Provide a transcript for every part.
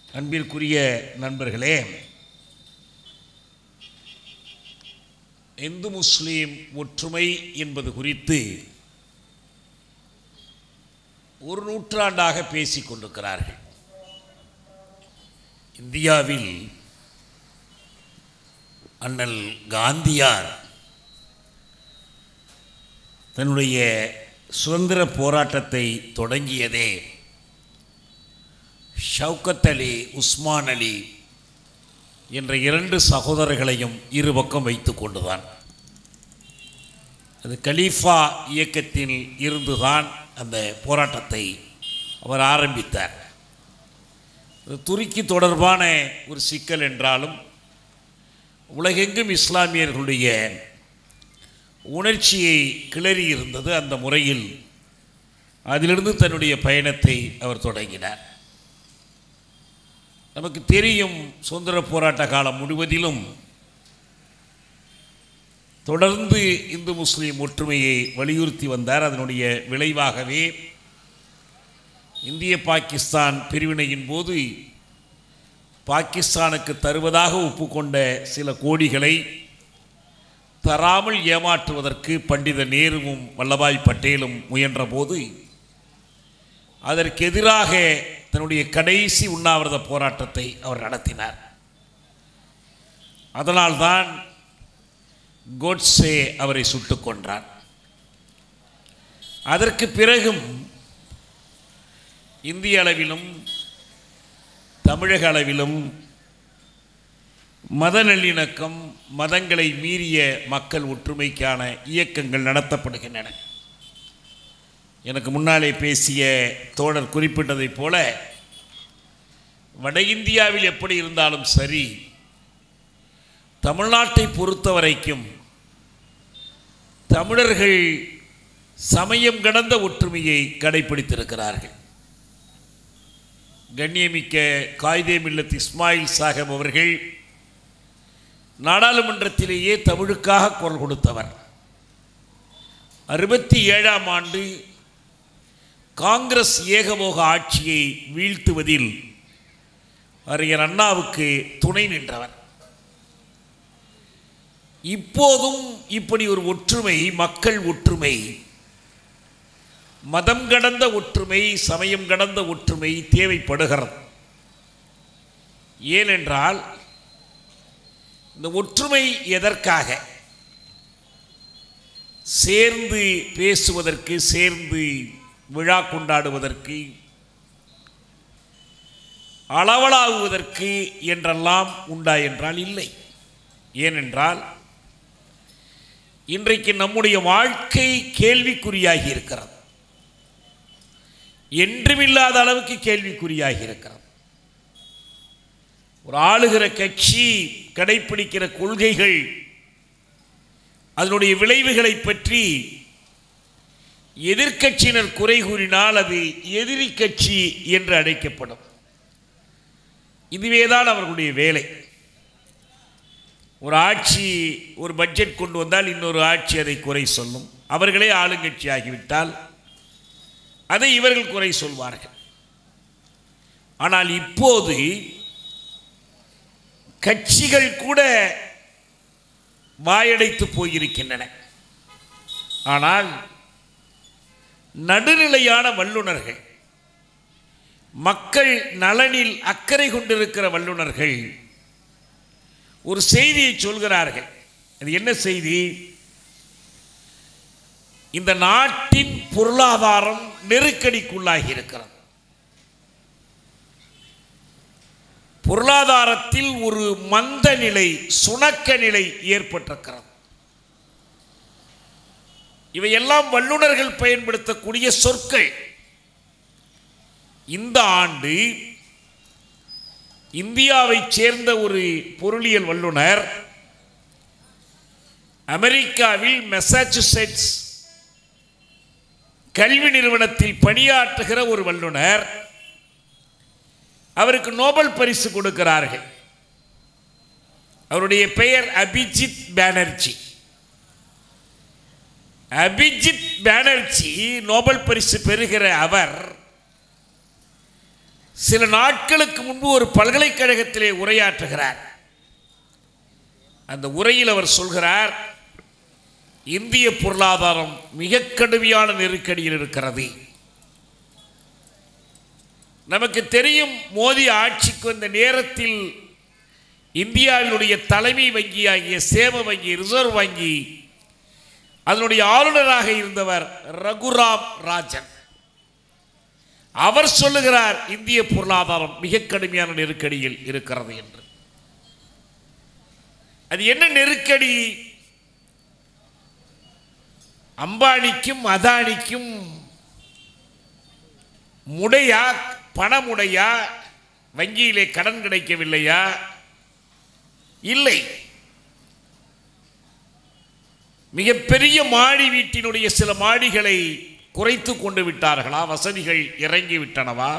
அன்பிற்குரிய நண்பர்களே இந்து முஸ்லீம் ஒற்றுமை என்பது குறித்து ஒரு நூற்றாண்டாக பேசிக் கொண்டிருக்கிறார்கள் இந்தியாவில் அண்ணல் காந்தியார் தன்னுடைய சுதந்திர போராட்டத்தை தொடங்கியதே ஷவுக்கத் அலி உஸ்மான் அலி என்ற இரண்டு சகோதரர்களையும் இரு பக்கம் வைத்து கொண்டுதான் அது கலீஃபா இயக்கத்தில் இருந்துதான் அந்த போராட்டத்தை அவர் ஆரம்பித்தார் அது துருக்கி தொடர்பான ஒரு சிக்கல் என்றாலும் உலகெங்கும் இஸ்லாமியர்களுடைய உணர்ச்சியை கிளறி இருந்தது அந்த முறையில் அதிலிருந்து தன்னுடைய பயணத்தை அவர் தொடங்கினார் நமக்கு தெரியும் சுதந்திர போராட்ட காலம் முழுவதிலும் தொடர்ந்து இந்து முஸ்லீம் ஒற்றுமையை வலியுறுத்தி வந்தார் அதனுடைய விளைவாகவே இந்திய பாகிஸ்தான் பிரிவினையின் போது பாகிஸ்தானுக்கு தருவதாக ஒப்புக்கொண்ட சில கோடிகளை தராமல் ஏமாற்றுவதற்கு பண்டித நேருவும் வல்லபாய் பட்டேலும் முயன்றபோது அதற்கு எதிராக தன்னுடைய கடைசி உண்ணாவிரத போராட்டத்தை அவர் நடத்தினார் அதனால்தான் கோட்ஸே அவரை சுட்டுக் கொன்றார் அதற்கு பிறகும் இந்திய அளவிலும் தமிழக அளவிலும் மத நல்லிணக்கம் மதங்களை மீறிய மக்கள் ஒற்றுமைக்கான இயக்கங்கள் நடத்தப்படுகின்றன எனக்கு முன்னாலே பேசிய தோழர் குறிப்பிட்டதைப் போல வட இந்தியாவில் எப்படி இருந்தாலும் சரி தமிழ்நாட்டை பொறுத்த வரைக்கும் தமிழர்கள் சமயம் கடந்த ஒற்றுமையை கடைபிடித்திருக்கிறார்கள் கண்ணியமிக்க காய்தே மில்லத் இஸ்மாயில் சாஹப் அவர்கள் நாடாளுமன்றத்திலேயே தமிழுக்காக குரல் கொடுத்தவர் அறுபத்தி ஏழாம் ஆண்டு காங்கிரஸ் ஏகமோக ஆட்சியை வீழ்த்துவதில் அறிஞர் அண்ணாவுக்கு துணை நின்றவர் இப்போதும் இப்படி ஒரு ஒற்றுமை மக்கள் ஒற்றுமை மதம் கடந்த ஒற்றுமை சமயம் கடந்த ஒற்றுமை தேவைப்படுகிறது ஏனென்றால் இந்த ஒற்றுமை எதற்காக சேர்ந்து பேசுவதற்கு சேர்ந்து விழா கொண்டாடுவதற்கு அளவலாகுவதற்கு என்றெல்லாம் உண்டா என்றால் இல்லை ஏனென்றால் இன்றைக்கு நம்முடைய வாழ்க்கை கேள்விக்குறியாகி இருக்கிறது என்றுமில்லாத அளவுக்கு கேள்விக்குறியாகி இருக்கிறது ஒரு ஆளுகிற கட்சி கடைப்பிடிக்கிற கொள்கைகள் அதனுடைய விளைவுகளை பற்றி எதிர்க்கட்சியினர் குறை கூறினால் அது எதிரி கட்சி என்று அழைக்கப்படும் இதுவேதான் அவர்களுடைய வேலை ஒரு ஆட்சி ஒரு பட்ஜெட் கொண்டு வந்தால் இன்னொரு ஆட்சி அதை குறை சொல்லும் அவர்களே ஆளுங்கட்சி ஆகிவிட்டால் அதை இவர்கள் குறை சொல்வார்கள் ஆனால் இப்போது கட்சிகள் கூட வாயடைத்து போயிருக்கின்றன ஆனால் நடுநிலையான வல்லுநர்கள் மக்கள் நலனில் அக்கறை கொண்டிருக்கிற வல்லுநர்கள் ஒரு செய்தியை சொல்கிறார்கள் அது என்ன செய்தி இந்த நாட்டின் பொருளாதாரம் நெருக்கடிக்குள்ளாகி இருக்கிறது பொருளாதாரத்தில் ஒரு மந்த நிலை சுணக்க நிலை ஏற்பட்டிருக்கிறது இவையெல்லாம் வல்லுநர்கள் பயன்படுத்தக்கூடிய சொற்கள் இந்த ஆண்டு இந்தியாவைச் சேர்ந்த ஒரு பொருளியல் வல்லுனர் அமெரிக்காவில் மெசாச்சுசெட்ஸ் கல்வி நிறுவனத்தில் பணியாற்றுகிற ஒரு வல்லுனர் அவருக்கு நோபல் பரிசு கொடுக்கிறார்கள் அவருடைய பெயர் அபிஜித் பானர்ஜி அபிஜித் பானர்ஜி நோபல் பரிசு பெறுகிற அவர் சில நாட்களுக்கு முன்பு ஒரு பல்கலைக்கழகத்திலே உரையாற்றுகிறார் அந்த உரையில் அவர் சொல்கிறார் இந்திய பொருளாதாரம் மிக கடுமையான நெருக்கடியில் இருக்கிறது நமக்கு தெரியும் மோடி ஆட்சிக்கு வந்த நேரத்தில் இந்தியாவினுடைய தலைமை வங்கியாகிய சேம வங்கி ரிசர்வ் வங்கி அதனுடைய ஆளுநராக இருந்தவர் ரகுராம் ராஜன் அவர் சொல்லுகிறார் இந்திய பொருளாதாரம் மிக கடுமையான நெருக்கடியில் இருக்கிறது என்று அது என்ன நெருக்கடி அம்பானிக்கும் அதானிக்கும் முடையா பணமுடையா வங்கியிலே கடன் கிடைக்கவில்லையா இல்லை மிகப்பெரிய மாடி வீட்டினுடைய சில மாடிகளை குறைத்து கொண்டு விட்டார்களா வசதிகள் இறங்கி விட்டனவா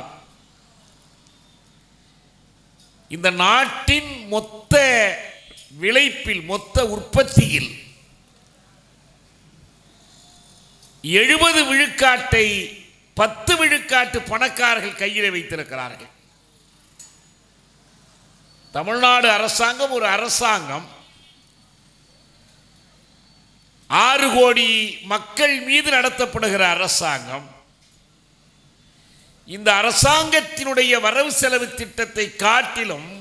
இந்த நாட்டின் மொத்த விளைப்பில் மொத்த உற்பத்தியில் எழுபது விழுக்காட்டை பத்து விழுக்காட்டு பணக்காரர்கள் கையில் வைத்திருக்கிறார்கள் தமிழ்நாடு அரசாங்கம் ஒரு அரசாங்கம் ஆறு கோடி மக்கள் மீது நடத்தப்படுகிற அரசாங்கம் இந்த அரசாங்கத்தினுடைய வரவு செலவு திட்டத்தை காட்டிலும்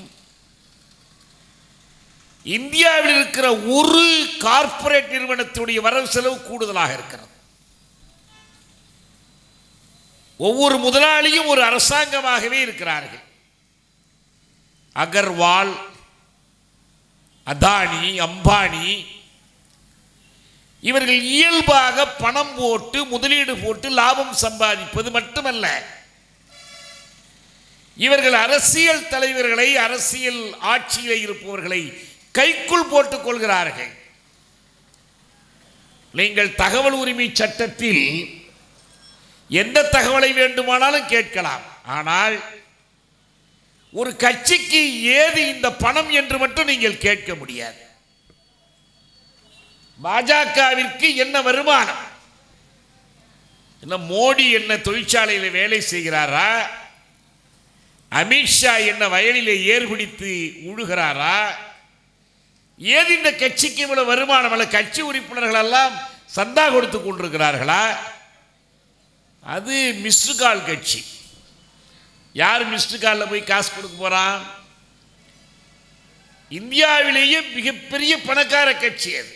இந்தியாவில் இருக்கிற ஒரு கார்ப்பரேட் நிறுவனத்துடைய வரவு செலவு கூடுதலாக இருக்கிறது ஒவ்வொரு முதலாளியும் ஒரு அரசாங்கமாகவே இருக்கிறார்கள் அகர்வால் அதானி அம்பானி இவர்கள் இயல்பாக பணம் போட்டு முதலீடு போட்டு லாபம் சம்பாதிப்பது மட்டுமல்ல இவர்கள் அரசியல் தலைவர்களை அரசியல் ஆட்சியில் இருப்பவர்களை கைக்குள் போட்டுக் கொள்கிறார்கள் நீங்கள் தகவல் உரிமை சட்டத்தில் எந்த தகவலை வேண்டுமானாலும் கேட்கலாம் ஆனால் ஒரு கட்சிக்கு ஏது இந்த பணம் என்று மட்டும் நீங்கள் கேட்க முடியாது பாஜகவிற்கு என்ன வருமானம் என்ன மோடி என்ன தொழிற்சாலையில் வேலை செய்கிறாரா அமித்ஷா என்ன வயலிலே ஏர்பிடித்து உழுகிறாரா ஏது இந்த கட்சிக்கு இவ்வளவு வருமானம் அல்ல கட்சி உறுப்பினர்கள் எல்லாம் சந்தா கொடுத்து கொண்டிருக்கிறார்களா அது மிஸ்டு கால் கட்சி யார் மிஸ்டு காலில் போய் காசு கொடுக்க போறான் இந்தியாவிலேயே மிகப்பெரிய பணக்கார கட்சி அது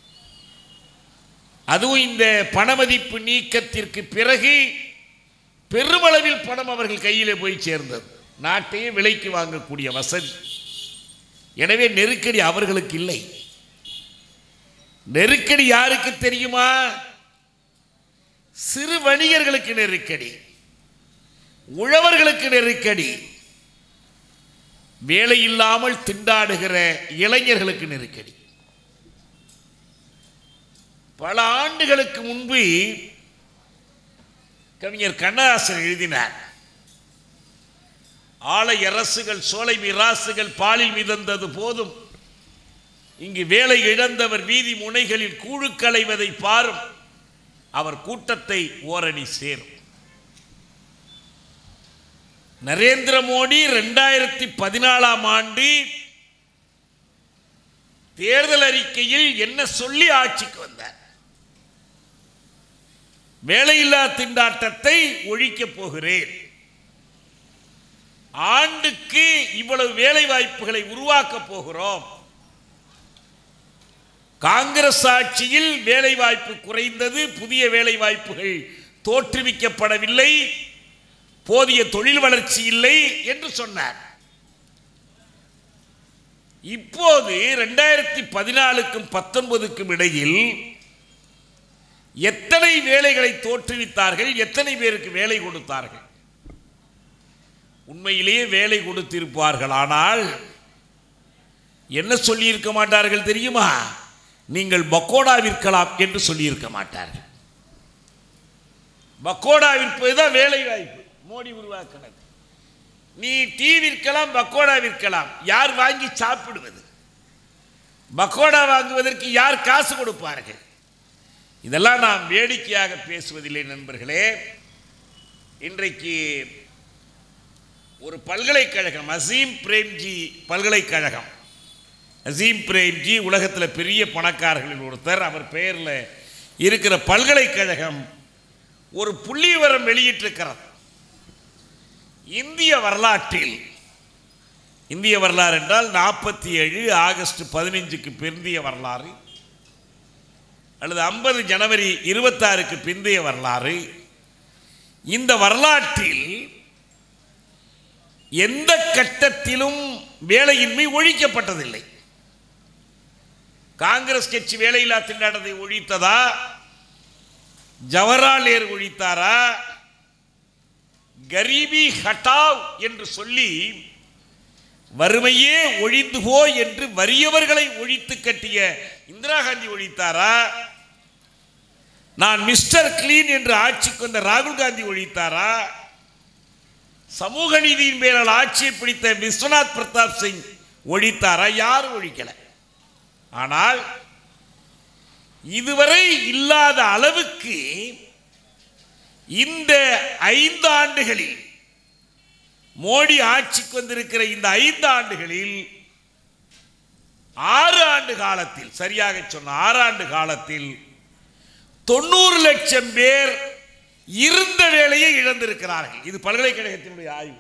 அதுவும் இந்த பணமதிப்பு நீக்கத்திற்கு பிறகு பெருமளவில் பணம் அவர்கள் கையிலே போய் சேர்ந்தது நாட்டையே விலைக்கு வாங்கக்கூடிய வசதி எனவே நெருக்கடி அவர்களுக்கு இல்லை நெருக்கடி யாருக்கு தெரியுமா சிறு வணிகர்களுக்கு நெருக்கடி உழவர்களுக்கு நெருக்கடி வேலை இல்லாமல் திண்டாடுகிற இளைஞர்களுக்கு நெருக்கடி பல ஆண்டுகளுக்கு முன்பு கவிஞர் கண்ணதாசன் எழுதினார் ஆலை அரசுகள் சோலை மிராசுகள் பாலில் மிதந்தது போதும் இங்கு வேலை இழந்தவர் வீதி முனைகளில் கூழு களைவதை பாரும் அவர் கூட்டத்தை ஓரணி சேரும் நரேந்திர மோடி ரெண்டாயிரத்தி பதினாலாம் ஆண்டு தேர்தல் அறிக்கையில் என்ன சொல்லி ஆட்சிக்கு வந்தார் வேலையில்லா திண்டாட்டத்தை ஒழிக்கப் போகிறேன் ஆண்டுக்கு இவ்வளவு வேலை வாய்ப்புகளை உருவாக்கப் போகிறோம் காங்கிரஸ் ஆட்சியில் வேலை வாய்ப்பு குறைந்தது புதிய வேலை வாய்ப்புகள் தோற்றுவிக்கப்படவில்லை போதிய தொழில் வளர்ச்சி இல்லை என்று சொன்னார் இப்போது ரெண்டாயிரத்தி பதினாலுக்கும் பத்தொன்பதுக்கும் இடையில் எத்தனை வேலைகளை தோற்றுவித்தார்கள் எத்தனை பேருக்கு வேலை கொடுத்தார்கள் உண்மையிலேயே வேலை கொடுத்திருப்பார்கள் ஆனால் என்ன சொல்லியிருக்க மாட்டார்கள் தெரியுமா நீங்கள் பக்கோடா விற்கலாம் என்று சொல்லியிருக்க மாட்டார்கள் பக்கோடா விற்பது தான் வேலை வாய்ப்பு மோடி உருவாக்கினது நீ டீ விற்கலாம் பக்கோடா விற்கலாம் யார் வாங்கி சாப்பிடுவது பக்கோடா வாங்குவதற்கு யார் காசு கொடுப்பார்கள் இதெல்லாம் நாம் வேடிக்கையாக பேசுவதில்லை நண்பர்களே இன்றைக்கு ஒரு பல்கலைக்கழகம் அசீம் பிரேம்ஜி பல்கலைக்கழகம் அசீம் பிரேம்ஜி உலகத்தில் பெரிய பணக்காரர்களில் ஒருத்தர் அவர் பெயரில் இருக்கிற பல்கலைக்கழகம் ஒரு புள்ளிவிவரம் வெளியிட்டிருக்கிறது இந்திய வரலாற்றில் இந்திய வரலாறு என்றால் நாற்பத்தி ஏழு ஆகஸ்ட் பதினைஞ்சுக்கு பிந்தைய வரலாறு அல்லது ஐம்பது ஜனவரி இருபத்தாறுக்கு பிந்தைய வரலாறு இந்த வரலாற்றில் எந்த கட்டத்திலும் வேலையின்மை ஒழிக்கப்பட்டதில்லை காங்கிரஸ் கட்சி வேலையில்லா திண்டாட்டத்தை ஒழித்ததா ஜவஹர்லால் நேரு ஒழித்தாரா கரீபி ஹட்டாவ் என்று சொல்லி வறுமையே ஒழிந்து போ என்று வறியவர்களை ஒழித்து கட்டிய இந்திரா காந்தி ஒழித்தாரா நான் மிஸ்டர் கிளீன் என்று ஆட்சிக்கு வந்த ராகுல் காந்தி ஒழித்தாரா சமூக நீதியின் பேரால் ஆட்சியை பிடித்த விஸ்வநாத் பிரதாப் சிங் ஒழித்தாரா யாரும் ஒழிக்கல ஆனால் இதுவரை இல்லாத அளவுக்கு இந்த ஐந்து ஆண்டுகளில் மோடி ஆட்சிக்கு வந்திருக்கிற இந்த ஐந்து ஆண்டுகளில் ஆறு ஆண்டு காலத்தில் சரியாக சொன்ன ஆறு ஆண்டு காலத்தில் தொண்ணூறு லட்சம் பேர் இருந்த வேலையை இழந்திருக்கிறார்கள் இது பல்கலைக்கழகத்தினுடைய ஆய்வு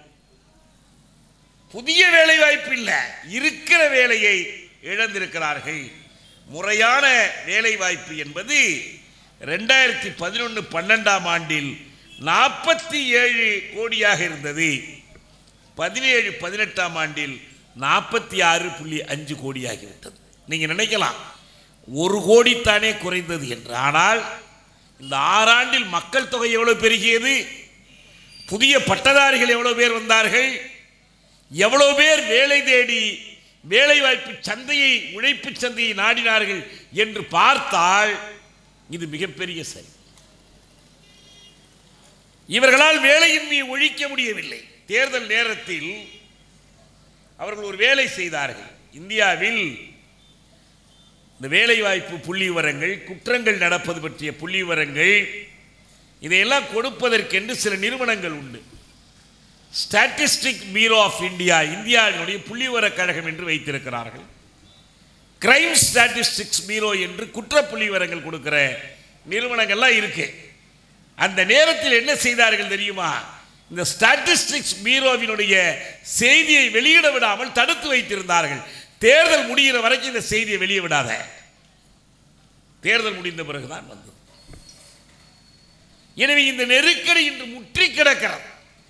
புதிய வேலை வாய்ப்பு இல்லை இருக்கிற வேலையை இழந்திருக்கிறார்கள் முறையான வேலை வாய்ப்பு என்பது ரெண்டாயிரத்தி பதினொன்று பன்னெண்டாம் ஆண்டில் நாற்பத்தி ஏழு கோடியாக இருந்தது பதினேழு பதினெட்டாம் ஆண்டில் நாற்பத்தி ஆறு புள்ளி அஞ்சு கோடியாகிவிட்டது நீங்கள் நினைக்கலாம் ஒரு கோடி தானே குறைந்தது என்று ஆனால் இந்த ஆறாண்டில் மக்கள் தொகை எவ்வளவு பெருகியது புதிய பட்டதாரிகள் எவ்வளவு பேர் வந்தார்கள் எவ்வளவு பேர் வேலை தேடி வேலைவாய்ப்பு சந்தையை உழைப்பு சந்தையை நாடினார்கள் என்று பார்த்தால் இது மிகப்பெரிய சரி இவர்களால் வேலையின்மையை ஒழிக்க முடியவில்லை தேர்தல் நேரத்தில் அவர்கள் ஒரு வேலை செய்தார்கள் இந்தியாவில் இந்த வேலைவாய்ப்பு புள்ளி விவரங்கள் குற்றங்கள் நடப்பது பற்றிய புள்ளி விவரங்கள் இதையெல்லாம் கொடுப்பதற்கென்று சில நிறுவனங்கள் உண்டு ஸ்டாட்டிஸ்டிக் பியூரோ ஆஃப் இந்தியா இந்தியாவினுடைய புள்ளிவிவர கழகம் என்று வைத்திருக்கிறார்கள் கிரைம் ஸ்டாட்டிஸ்டிக்ஸ் பியூரோ என்று குற்ற புள்ளிவிவரங்கள் கொடுக்கிற நிறுவனங்கள்லாம் இருக்கு அந்த நேரத்தில் என்ன செய்தார்கள் தெரியுமா இந்த ஸ்டாட்டிஸ்டிக்ஸ் பியூரோவினுடைய செய்தியை வெளியிட விடாமல் தடுத்து வைத்திருந்தார்கள் தேர்தல் முடிகிற வரைக்கும் இந்த செய்தியை வெளியே விடாத தேர்தல் முடிந்த பிறகுதான் வந்தது எனவே இந்த நெருக்கடி இன்று முற்றி கிடக்கிறது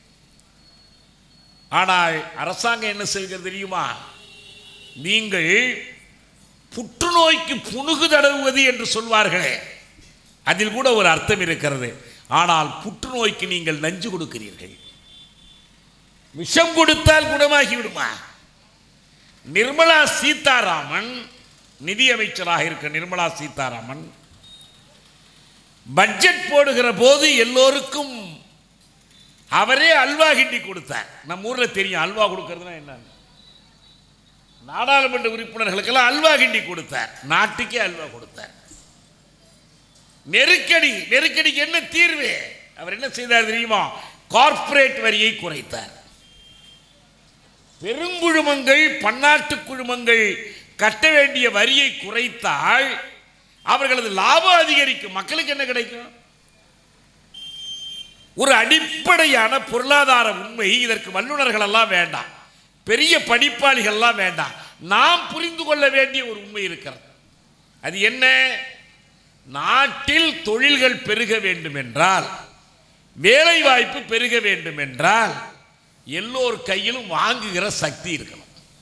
ஆனால் அரசாங்கம் என்ன செய்கிறது தெரியுமா நீங்கள் புற்றுநோய்க்கு புணுகு தடவுவது என்று சொல்வார்களே அதில் கூட ஒரு அர்த்தம் இருக்கிறது ஆனால் புற்றுநோய்க்கு நீங்கள் நஞ்சு கொடுக்கிறீர்கள் விஷம் கொடுத்தால் குணமாகி விடுமா நிர்மலா சீதாராமன் நிதி அமைச்சராக இருக்க நிர்மலா சீதாராமன் பட்ஜெட் போடுகிற போது எல்லோருக்கும் அவரே அல்வா கிண்டி கொடுத்தார் நம்ம ஊர்ல தெரியும் அல்வா கொடுக்கறதுனா என்ன நாடாளுமன்ற உறுப்பினர்களுக்கெல்லாம் அல்வா கிண்டி கொடுத்தார் நாட்டுக்கே அல்வா கொடுத்தார் நெருக்கடி நெருக்கடிக்கு என்ன தீர்வு அவர் என்ன செய்தார் தெரியுமா கார்ப்பரேட் வரியை குறைத்தார் பெருங்குழுமங்கள் பன்னாட்டு குழுமங்கள் கட்ட வேண்டிய வரியை குறைத்தால் அவர்களது லாபம் அதிகரிக்கும் மக்களுக்கு என்ன கிடைக்கும் ஒரு அடிப்படையான பொருளாதார உண்மை இதற்கு வல்லுநர்கள் எல்லாம் வேண்டாம் பெரிய படிப்பாளிகள்லாம் வேண்டாம் நாம் புரிந்து கொள்ள வேண்டிய ஒரு உண்மை இருக்கிறது அது என்ன நாட்டில் தொழில்கள் பெருக வேண்டும் என்றால் வேலை வாய்ப்பு பெருக வேண்டும் என்றால் எல்லோர் கையிலும் வாங்குகிற சக்தி இருக்கணும்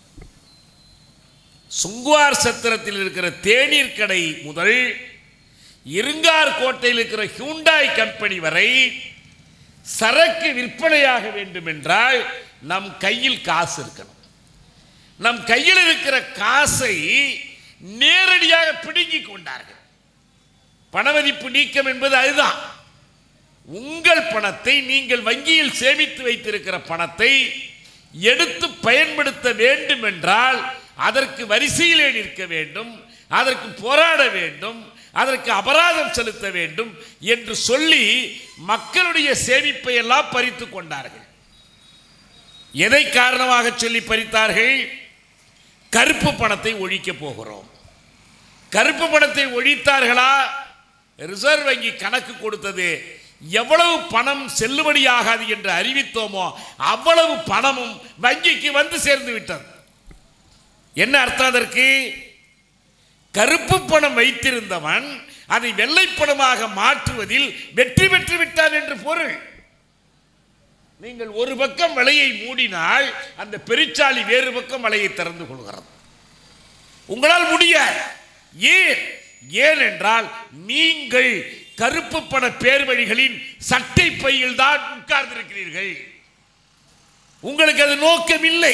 சுங்குவார் சத்திரத்தில் இருக்கிற தேநீர் கடை முதல் இருங்கார் கோட்டையில் இருக்கிற ஹியூண்டாய் கம்பெனி வரை சரக்கு விற்பனையாக வேண்டும் என்றால் நம் கையில் காசு இருக்கணும் நம் கையில் இருக்கிற காசை நேரடியாக பிடுங்கிக் கொண்டார்கள் பணமதிப்பு நீக்கம் என்பது அதுதான் உங்கள் பணத்தை நீங்கள் வங்கியில் சேமித்து வைத்திருக்கிற பணத்தை எடுத்து பயன்படுத்த வேண்டும் என்றால் அதற்கு வரிசையிலே நிற்க வேண்டும் அதற்கு போராட வேண்டும் அதற்கு அபராதம் செலுத்த வேண்டும் என்று சொல்லி மக்களுடைய சேமிப்பை எல்லாம் பறித்து கொண்டார்கள் எதை காரணமாக சொல்லி பறித்தார்கள் கருப்பு பணத்தை ஒழிக்கப் போகிறோம் கருப்பு பணத்தை ஒழித்தார்களா ரிசர்வ் வங்கி கணக்கு கொடுத்தது எவ்வளவு பணம் செல்லுபடியாகாது என்று அறிவித்தோமோ அவ்வளவு பணமும் வங்கிக்கு வந்து சேர்ந்து விட்டது என்ன அர்த்தம் அதற்கு கருப்பு பணம் வைத்திருந்தவன் அதை வெள்ளை பணமாக மாற்றுவதில் வெற்றி பெற்று விட்டான் என்று பொருள் நீங்கள் ஒரு பக்கம் வலையை மூடினால் அந்த பெருச்சாளி வேறு பக்கம் வலையை திறந்து கொள்கிறது உங்களால் முடியாது ஏன் ஏன் என்றால் நீங்கள் கருப்பு பண பேர்வழிகளின் சட்டை பையில் தான் உட்கார்ந்திருக்கிறீர்கள் உங்களுக்கு அது நோக்கம் இல்லை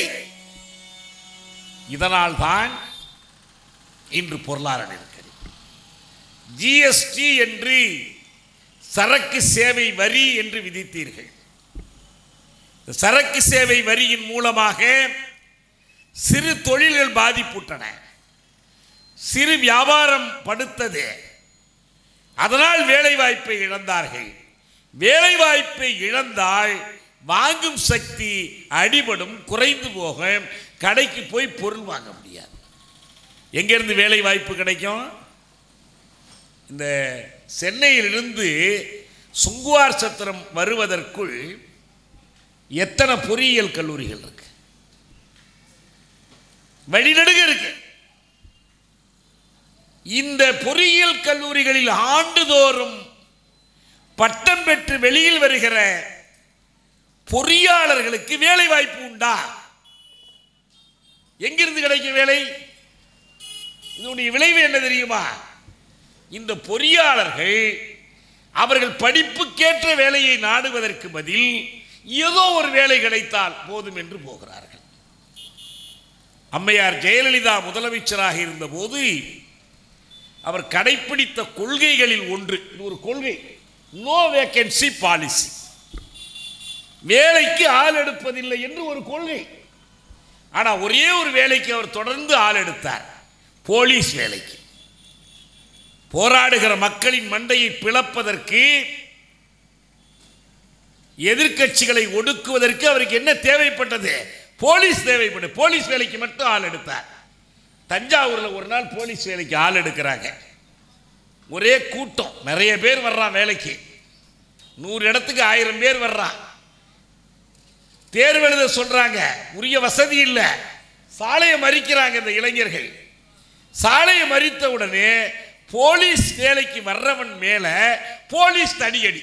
இதனால் தான் இன்று பொருளாதார நெருக்கடி ஜிஎஸ்டி என்று சரக்கு சேவை வரி என்று விதித்தீர்கள் இந்த சரக்கு சேவை வரியின் மூலமாக சிறு தொழில்கள் பாதிப்புற்றன சிறு வியாபாரம் படுத்தது அதனால் வேலை வாய்ப்பை இழந்தார்கள் வேலை வாய்ப்பை இழந்தால் வாங்கும் சக்தி அடிபடும் குறைந்து போக கடைக்கு போய் பொருள் வாங்க முடியாது எங்கேருந்து வேலை வாய்ப்பு கிடைக்கும் இந்த சென்னையிலிருந்து சுங்குவார் சத்திரம் வருவதற்குள் எத்தனை பொறியியல் கல்லூரிகள் இருக்கு வழிநடுக இருக்கு இந்த பொறியியல் கல்லூரிகளில் ஆண்டுதோறும் பட்டம் பெற்று வெளியில் வருகிற பொறியாளர்களுக்கு வேலை வாய்ப்பு உண்டா எங்கிருந்து கிடைக்கும் வேலை இதனுடைய விளைவு என்ன தெரியுமா இந்த பொறியாளர்கள் அவர்கள் படிப்புக்கேற்ற வேலையை நாடுவதற்கு பதில் ஏதோ ஒரு வேலை கிடைத்தால் போதும் என்று போகிறார்கள் அம்மையார் ஜெயலலிதா முதலமைச்சராக இருந்தபோது அவர் கடைப்பிடித்த கொள்கைகளில் ஒன்று இது ஒரு கொள்கை நோ வேகன்சி பாலிசி வேலைக்கு ஆள் எடுப்பதில்லை என்று ஒரு கொள்கை ஆனால் ஒரே ஒரு வேலைக்கு அவர் தொடர்ந்து ஆள் எடுத்தார் போலீஸ் வேலைக்கு போராடுகிற மக்களின் மண்டையை பிளப்பதற்கு எதிர்க்கட்சிகளை ஒடுக்குவதற்கு அவருக்கு என்ன தேவைப்பட்டது போலீஸ் தேவைப்பட்டது போலீஸ் வேலைக்கு மட்டும் ஆள் எடுத்தார் தஞ்சாவூரில் ஒரு நாள் போலீஸ் வேலைக்கு ஆள் எடுக்கிறாங்க ஒரே கூட்டம் நிறைய பேர் வர்றான் வேலைக்கு நூறு இடத்துக்கு ஆயிரம் பேர் வர்றான் தேர்வு எழுத சொல்றாங்க உரிய வசதி இல்லை சாலையை மறிக்கிறாங்க இந்த இளைஞர்கள் சாலையை மறித்த உடனே போலீஸ் வேலைக்கு வர்றவன் மேல போலீஸ் தடியடி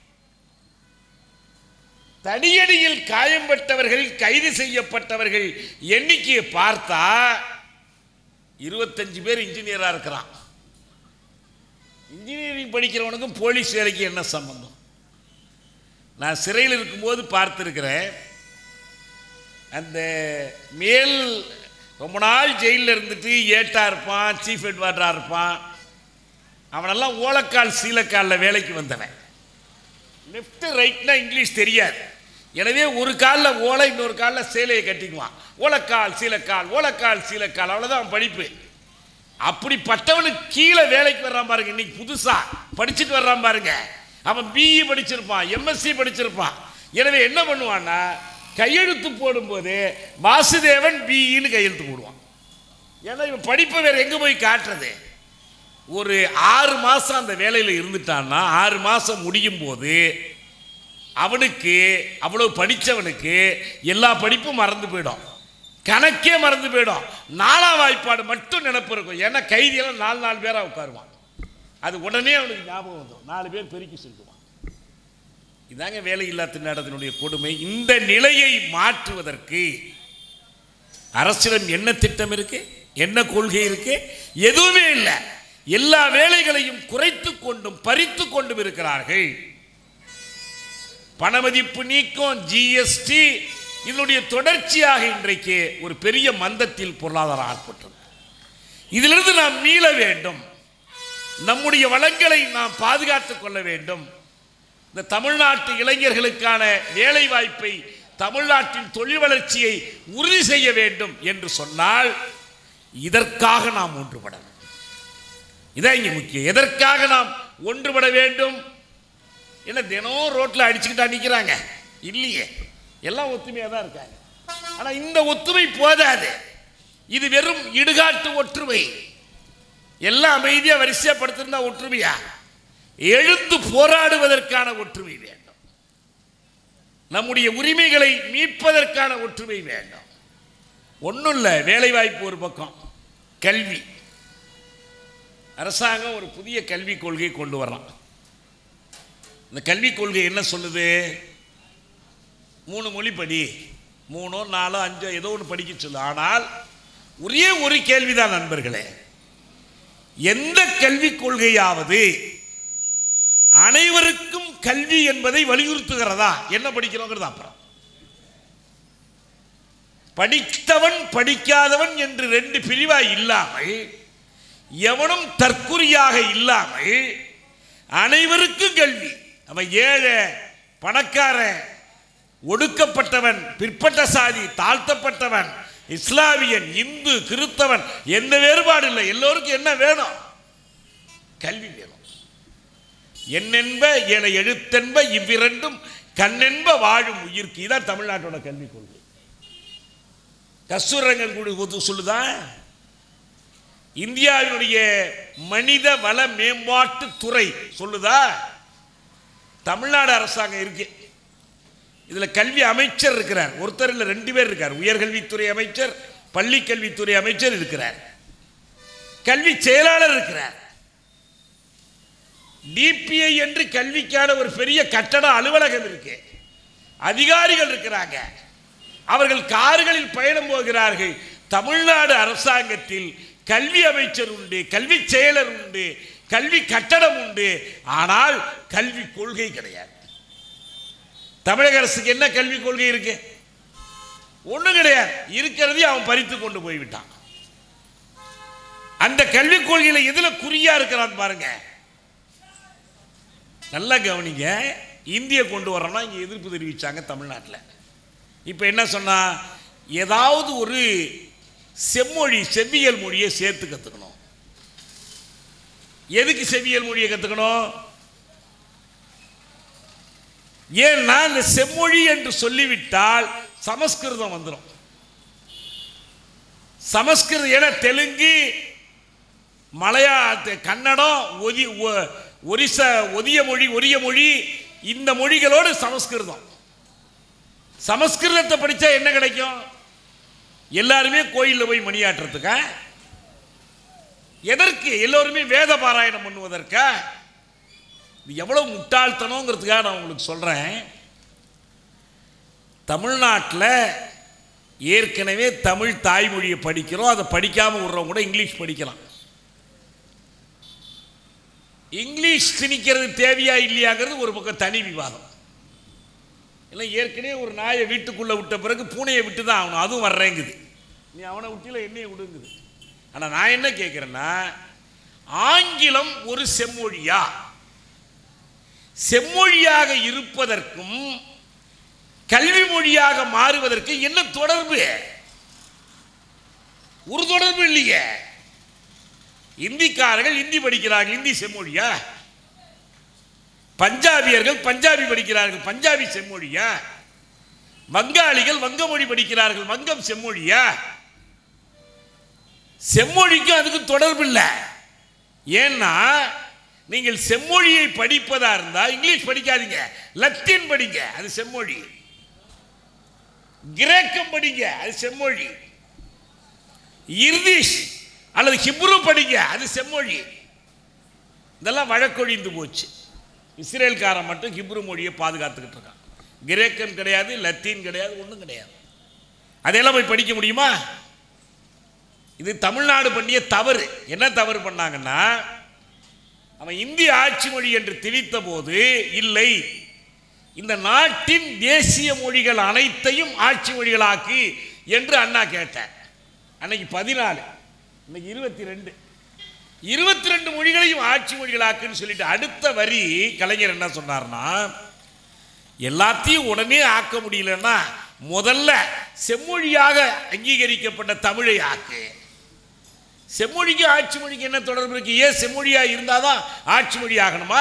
தடியடியில் காயம்பட்டவர்கள் கைது செய்யப்பட்டவர்கள் எண்ணிக்கையை பார்த்தா இருபத்தஞ்சு பேர் இன்ஜினியரா இருக்கிறான் இன்ஜினியரிங் படிக்கிறவனுக்கும் போலீஸ் வேலைக்கு என்ன சம்பந்தம் நான் சிறையில் இருக்கும்போது பார்த்துருக்கிறேன் அந்த மேல் ரொம்ப நாள் ஜெயிலில் இருந்துட்டு ஏட்டா இருப்பான் சீஃப் எட்வார்டராக இருப்பான் அவனெல்லாம் ஓலக்கால் சீலக்காலில் வேலைக்கு வந்தவன் லெஃப்ட் ரைட்னா இங்கிலீஷ் தெரியாது எனவே ஒரு காலில் ஓலை இன்னொரு காலில் சேலையை கட்டிக்குவான் ஓலக்கால் சீலக்கால் ஓலக்கால் சீலக்கால் அவ்வளோதான் அவன் படிப்பு அப்படிப்பட்டவனுக்கு கீழே வேலைக்கு வர்றான் பாருங்க இன்னைக்கு புதுசா படிச்சுட்டு வர்றான் பாருங்க அவன் பிஇ படிச்சிருப்பான் எம்எஸ்சி படிச்சிருப்பான் எனவே என்ன பண்ணுவான்னா கையெழுத்து போடும்போது வாசுதேவன் பிஇன்னு கையெழுத்து போடுவான் ஏன்னா இவன் படிப்பை வேற எங்கே போய் காட்டுறது ஒரு ஆறு மாதம் அந்த வேலையில் இருந்துட்டான்னா ஆறு மாதம் முடியும் போது அவனுக்கு அவ்வளோ படித்தவனுக்கு எல்லா படிப்பும் மறந்து போயிடும் கணக்கே மறந்து போயிடும் நாலா வாய்ப்பாடு மட்டும் நினப்பு இருக்கும் ஏன்னா கைதியெல்லாம் நாலு நாலு பேராக உட்காருவான் அது உடனே அவனுக்கு ஞாபகம் வந்துடும் நாலு பேர் பெருக்கி சொல்லுவான் இதாங்க வேலையில்லா திண்டாட்டத்தினுடைய கொடுமை இந்த நிலையை மாற்றுவதற்கு அரசிடம் என்ன திட்டம் இருக்கு என்ன கொள்கை இருக்கு எதுவுமே இல்லை எல்லா வேலைகளையும் குறைத்து கொண்டும் பறித்து கொண்டும் இருக்கிறார்கள் பணமதிப்பு நீக்கம் ஜிஎஸ்டி இதனுடைய தொடர்ச்சியாக இன்றைக்கு ஒரு பெரிய மந்தத்தில் பொருளாதாரம் ஆட்பட்டது இதிலிருந்து நாம் மீள வேண்டும் நம்முடைய வளங்களை நாம் பாதுகாத்துக் கொள்ள வேண்டும் இந்த தமிழ்நாட்டு இளைஞர்களுக்கான வேலை வாய்ப்பை தமிழ்நாட்டின் தொழில் வளர்ச்சியை உறுதி செய்ய வேண்டும் என்று சொன்னால் இதற்காக நாம் ஒன்றுபட வேண்டும் இதான் இங்கே முக்கியம் எதற்காக நாம் ஒன்றுபட வேண்டும் என்ன தினம் ரோட்டில் அடிச்சுக்கிட்டா நிற்கிறாங்க இல்லையே எல்லாம் ஒத்துமையாக தான் இருக்காங்க ஆனா இந்த ஒற்றுமை போதாது இது வெறும் இடுகாட்டு ஒற்றுமை எல்லாம் அமைதியா வரிசைப்படுத்திருந்தா ஒற்றுமையா எழுந்து போராடுவதற்கான ஒற்றுமை வேண்டும் நம்முடைய உரிமைகளை மீட்பதற்கான ஒற்றுமை வேண்டும் ஒன்றும் இல்லை வேலைவாய்ப்பு ஒரு பக்கம் கல்வி அரசாங்கம் ஒரு புதிய கல்விக் கொள்கை கொண்டு வரலாம் இந்த கல்விக் கொள்கை என்ன சொல்லுது மூணு மொழி படி மூணோ நாலோ அஞ்சோ ஏதோ ஒன்று படிக்க சொல்லு ஆனால் ஒரே ஒரு கேள்விதான் நண்பர்களே எந்த கல்விக் கொள்கையாவது அனைவருக்கும் கல்வி என்பதை வலியுறுத்துகிறதா என்ன படிக்கிறோங்கிறது அப்புறம் படித்தவன் படிக்காதவன் என்று ரெண்டு பிரிவாய் இல்லாமல் எவனும் தற்குறியாக இல்லாமல் அனைவருக்கும் கல்வி அவன் ஏழை பணக்காரன் ஒடுக்கப்பட்டவன் பிற்பட்ட சாதி தாழ்த்தப்பட்டவன் இஸ்லாமியன் இந்து கிறிஸ்தவன் எந்த வேறுபாடு இல்லை எல்லோருக்கும் என்ன வேணும் கல்வி வேணும் என்னென்ப என எழுத்தென்ப இவ்விரண்டும் கண்ணென்ப வாழும் உயிர்க்கு இதான் தமிழ்நாட்டோட கல்விக் கொள்கை கஸ்தூரங்கன் குழு சொல்லுதா இந்தியாவினுடைய மனித வள மேம்பாட்டு துறை சொல்லுதா தமிழ்நாடு அரசாங்கம் இருக்கு இதுல கல்வி அமைச்சர் இருக்கிறார் ஒருத்தர் இல்ல ரெண்டு பேர் இருக்கார் உயர்கல்வித்துறை அமைச்சர் பள்ளி கல்வித்துறை அமைச்சர் இருக்கிறார் கல்வி செயலாளர் இருக்கிறார் டிபிஐ என்று கல்விக்கான ஒரு பெரிய கட்டட அலுவலகம் இருக்கு அதிகாரிகள் இருக்கிறாங்க அவர்கள் கார்களில் பயணம் போகிறார்கள் தமிழ்நாடு அரசாங்கத்தில் கல்வி அமைச்சர் உண்டு கல்வி செயலர் உண்டு கல்வி கட்டடம் உண்டு ஆனால் கல்வி கொள்கை கிடையாது தமிழக அரசுக்கு என்ன கல்வி கொள்கை இருக்கு ஒண்ணும் கிடையாது இருக்கிறதையும் அவன் பறித்து கொண்டு போய்விட்டான் அந்த கல்விக் கொள்கையில எதுல குறியா இருக்கிறான் பாருங்க நல்லா கவனிங்க இந்திய கொண்டு வரணும்னா இங்க எதிர்ப்பு தெரிவிச்சாங்க தமிழ்நாட்டில் இப்போ என்ன சொன்னா ஏதாவது ஒரு செம்மொழி செவ்வியல் மொழியை சேர்த்து கற்றுக்கணும் எதுக்கு செவ்வியல் மொழியை கற்றுக்கணும் ஏன்னா இந்த செம்மொழி என்று சொல்லிவிட்டால் சமஸ்கிருதம் வந்துடும் சமஸ்கிருதம் ஏன்னா தெலுங்கு மலையா கன்னடம் ஒதி ஒ- ஒரிச ஒதிய மொழி ஒரிய மொழி இந்த மொழிகளோடு சமஸ்கிருதம் சமஸ்கிருதத்தை படிச்சா என்ன கிடைக்கும் எல்லாருமே கோயிலில் போய் மணியாட்டுறதுக்கா எதற்கு எல்லோருமே வேத பாராயணம் பண்ணுவதற்கா இது எவ்வளவு முட்டாள்தனங்கிறதுக்காக நான் உங்களுக்கு சொல்றேன் தமிழ்நாட்டில் ஏற்கனவே தமிழ் தாய்மொழியை படிக்கிறோம் அதை படிக்காம விடுறவங்க கூட இங்கிலீஷ் படிக்கலாம் இங்கிலீஷ் திணிக்கிறது தேவையா இல்லையாங்கிறது ஒரு பக்கம் தனி விவாதம் இல்லை ஏற்கனவே ஒரு நாயை வீட்டுக்குள்ளே விட்ட பிறகு பூனையை விட்டு தான் ஆகணும் அதுவும் வர்றேங்குது நீ அவனை விட்டில என்னைய விடுங்குது ஆனால் நான் என்ன கேட்குறேன்னா ஆங்கிலம் ஒரு செம்மொழியா செம்மொழியாக இருப்பதற்கும் கல்வி மொழியாக மாறுவதற்கு என்ன தொடர்பு ஒரு தொடர்பு இல்லையே இந்திக்காரர்கள் இந்தி படிக்கிறார்கள் இந்தி செம்மொழியா பஞ்சாபியர்கள் பஞ்சாபி படிக்கிறார்கள் பஞ்சாபி செம்மொழியா வங்காளிகள் வங்க மொழி படிக்கிறார்கள் வங்கம் செம்மொழியா செம்மொழிக்கும் அதுக்கும் தொடர்பு இல்லை ஏன்னா நீங்கள் செம்மொழியை படிப்பதா இருந்தா இங்கிலீஷ் படிக்காதீங்க லத்தீன் படிங்க அது செம்மொழி கிரேக்கம் படிங்க அது செம்மொழி இர்திஷ் அல்லது ஹிப்ரு படிங்க அது செம்மொழி இதெல்லாம் வழக்கொழிந்து போச்சு இஸ்ரேல்காரன் மட்டும் ஹிப்ரு மொழியை பாதுகாத்துக்கிட்டு இருக்கான் கிரேக்கம் கிடையாது லத்தீன் கிடையாது ஒன்றும் கிடையாது அதையெல்லாம் போய் படிக்க முடியுமா இது தமிழ்நாடு பண்ணிய தவறு என்ன தவறு பண்ணாங்கன்னா அவன் இந்திய ஆட்சி மொழி என்று திணித்த போது இல்லை இந்த நாட்டின் தேசிய மொழிகள் அனைத்தையும் ஆட்சி மொழிகளாக்கி என்று அண்ணா கேட்டார் அன்னைக்கு பதினாலு இன்னைக்கு இருபத்தி ரெண்டு இருபத்தி ரெண்டு மொழிகளையும் ஆட்சி மொழிகளாக்குன்னு சொல்லிட்டு அடுத்த வரி கலைஞர் என்ன சொன்னார்னா எல்லாத்தையும் உடனே ஆக்க முடியலன்னா முதல்ல செம்மொழியாக அங்கீகரிக்கப்பட்ட தமிழை ஆக்கு செம்மொழிக்கு ஆட்சி மொழிக்கு என்ன தொடர்பு இருக்கு ஏன் செம்மொழியா இருந்தாதான் ஆட்சி மொழி ஆகணுமா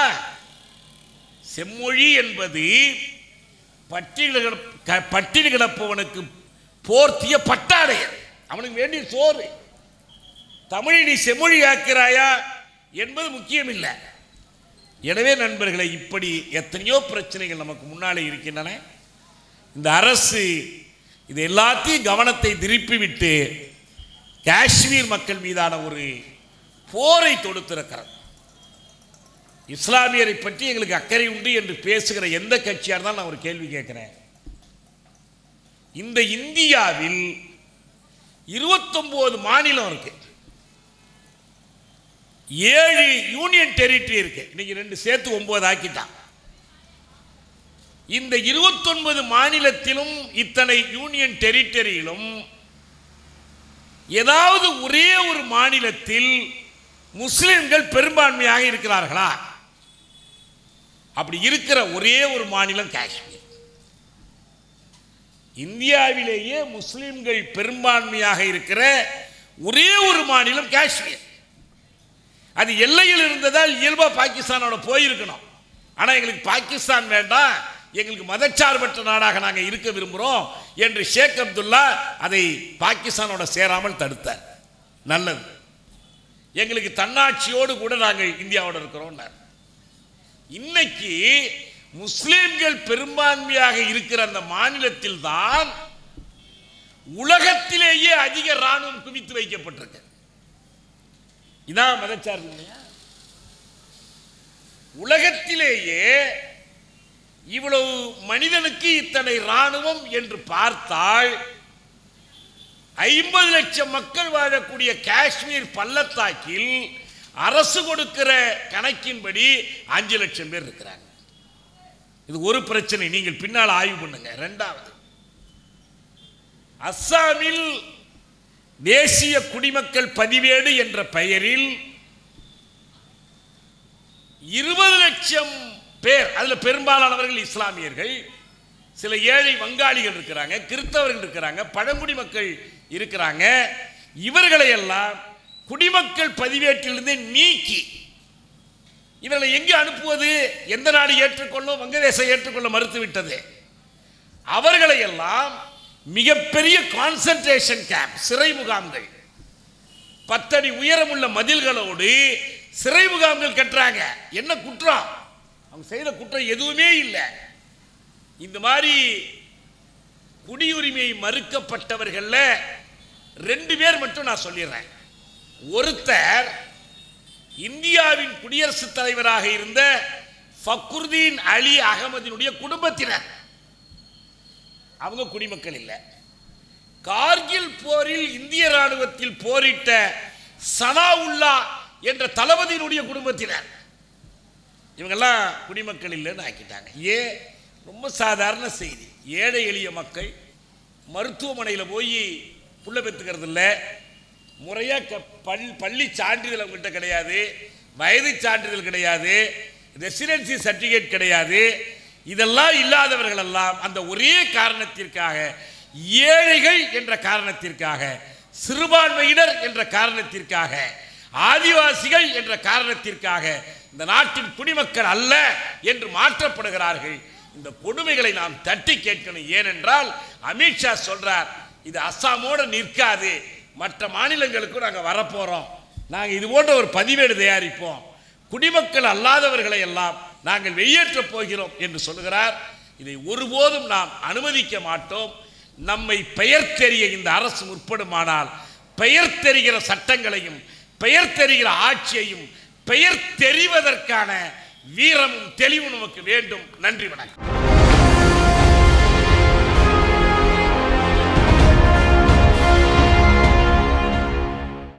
செம்மொழி என்பது பட்டியல் கிடப்- க- பட்டினி கிடப்பவனுக்கு போர்த்திய பட்டாடையர் அவனுக்கு வேண்டிய சோறு தமிழை நீ செம்மொழியாக்கிறாயா என்பது முக்கியம் இல்லை எனவே நண்பர்களை இப்படி எத்தனையோ பிரச்சனைகள் நமக்கு முன்னாலே இருக்கின்றன இந்த அரசு இது எல்லாத்தையும் கவனத்தை திருப்பி விட்டு காஷ்மீர் மக்கள் மீதான ஒரு போரை தொடுத்திருக்கிறது இஸ்லாமியரை பற்றி எங்களுக்கு அக்கறை உண்டு என்று பேசுகிற எந்த கட்சியாக இருந்தாலும் நான் ஒரு கேள்வி கேட்கிறேன் இந்த இந்தியாவில் இருபத்தொன்பது மாநிலம் இருக்கு ஏழு யூனியன் டெரிட்டரி இருக்கு இன்னைக்கு ரெண்டு சேர்த்து ஒன்பது ஆக்கிட்டான் இந்த இருபத்தொன்பது மாநிலத்திலும் இத்தனை யூனியன் டெரிட்டரியிலும் ஏதாவது ஒரே ஒரு மாநிலத்தில் முஸ்லிம்கள் பெரும்பான்மையாக இருக்கிறார்களா அப்படி இருக்கிற ஒரே ஒரு மாநிலம் காஷ்மீர் இந்தியாவிலேயே முஸ்லிம்கள் பெரும்பான்மையாக இருக்கிற ஒரே ஒரு மாநிலம் காஷ்மீர் அது எல்லையில் இருந்ததால் இயல்பா பாகிஸ்தானோட போயிருக்கணும் ஆனா எங்களுக்கு பாகிஸ்தான் வேண்டாம் எங்களுக்கு மதச்சார்பற்ற நாடாக நாங்கள் இருக்க விரும்புகிறோம் என்று ஷேக் அப்துல்லா அதை பாகிஸ்தானோட சேராமல் தடுத்தார் நல்லது எங்களுக்கு தன்னாட்சியோடு கூட நாங்கள் இந்தியாவோட இருக்கிறோம்னார் இன்னைக்கு முஸ்லிம்கள் பெரும்பான்மையாக இருக்கிற அந்த மாநிலத்தில் தான் உலகத்திலேயே அதிக ராணுவம் குவித்து வைக்கப்பட்டிருக்கு இதான் மதச்சார்பு இல்லையா உலகத்திலேயே இவ்வளவு மனிதனுக்கு இத்தனை ராணுவம் என்று பார்த்தால் ஐம்பது லட்சம் மக்கள் வாழக்கூடிய காஷ்மீர் பள்ளத்தாக்கில் அரசு கொடுக்கிற கணக்கின்படி அஞ்சு லட்சம் பேர் இருக்கிறாங்க இது ஒரு பிரச்சனை நீங்கள் பின்னால் ஆய்வு பண்ணுங்க ரெண்டாவது அஸ்ஸாமில் தேசிய குடிமக்கள் பதிவேடு என்ற பெயரில் இருபது லட்சம் பேர் அதுல பெரும்பாலானவர்கள் இஸ்லாமியர்கள் சில ஏழை வங்காளிகள் இருக்கிறாங்க கிறிஸ்தவர்கள் இருக்கிறாங்க பழங்குடி மக்கள் இருக்கிறாங்க இவர்களை எல்லாம் குடிமக்கள் பதிவேட்டிலிருந்து நீக்கி இவர்களை எங்கே அனுப்புவது எந்த நாடு ஏற்றுக்கொள்ளும் வங்கதேசம் ஏற்றுக்கொள்ள மறுத்துவிட்டது அவர்களை எல்லாம் மிகப்பெரிய கான்சன்ட்ரேஷன் கேம்ப் சிறை முகாம்கள் பத்தடி உயரமுள்ள மதில்களோடு சிறை முகாம்கள் கட்டுறாங்க என்ன குற்றம் அவங்க செய்த குற்றம் எதுவுமே இல்லை இந்த மாதிரி குடியுரிமை மறுக்கப்பட்டவர்கள்ல ரெண்டு பேர் மட்டும் நான் சொல்லிடுறேன் ஒருத்தர் இந்தியாவின் குடியரசுத் தலைவராக இருந்த ஃபக்ருதீன் அலி அகமதினுடைய குடும்பத்தினர் அவங்க குடிமக்கள் இல்லை கார்கில் போரில் இந்திய ராணுவத்தில் போரிட்ட சனாவுல்லா என்ற தளபதியினுடைய குடும்பத்தினர் இவங்கெல்லாம் குடிமக்கள் இல்லைன்னு ஆக்கிட்டாங்க ஏன் ரொம்ப சாதாரண செய்தி ஏழை எளிய மக்கள் மருத்துவமனையில் போய் புள்ள பெற்றுக்கிறது இல்லை முறையாக க பள் பள்ளி சான்றிதழ் அவங்ககிட்ட கிடையாது வயது சான்றிதழ் கிடையாது ரெசிடென்சி சர்டிஃபிகேட் கிடையாது இதெல்லாம் இல்லாதவர்கள் எல்லாம் அந்த ஒரே காரணத்திற்காக ஏழைகள் என்ற காரணத்திற்காக சிறுபான்மையினர் என்ற காரணத்திற்காக ஆதிவாசிகள் என்ற காரணத்திற்காக இந்த நாட்டின் குடிமக்கள் அல்ல என்று மாற்றப்படுகிறார்கள் இந்த கொடுமைகளை நாம் தட்டி கேட்கணும் ஏனென்றால் அமித்ஷா சொல்றார் இது அஸ்ஸாமோடு நிற்காது மற்ற மாநிலங்களுக்கும் நாங்கள் வரப்போறோம் நாங்கள் இது போன்ற ஒரு பதிவேடு தயாரிப்போம் குடிமக்கள் அல்லாதவர்களை எல்லாம் நாங்கள் வெளியேற்றப் போகிறோம் என்று சொல்லுகிறார் இதை ஒருபோதும் நாம் அனுமதிக்க மாட்டோம் நம்மை பெயர் தெரிய இந்த அரசு முற்படுமானால் பெயர் தெரிகிற சட்டங்களையும் பெயர் தெரிகிற ஆட்சியையும் பெயர் தெரிவதற்கான வீரமும் தெளிவும் நமக்கு வேண்டும் நன்றி வணக்கம்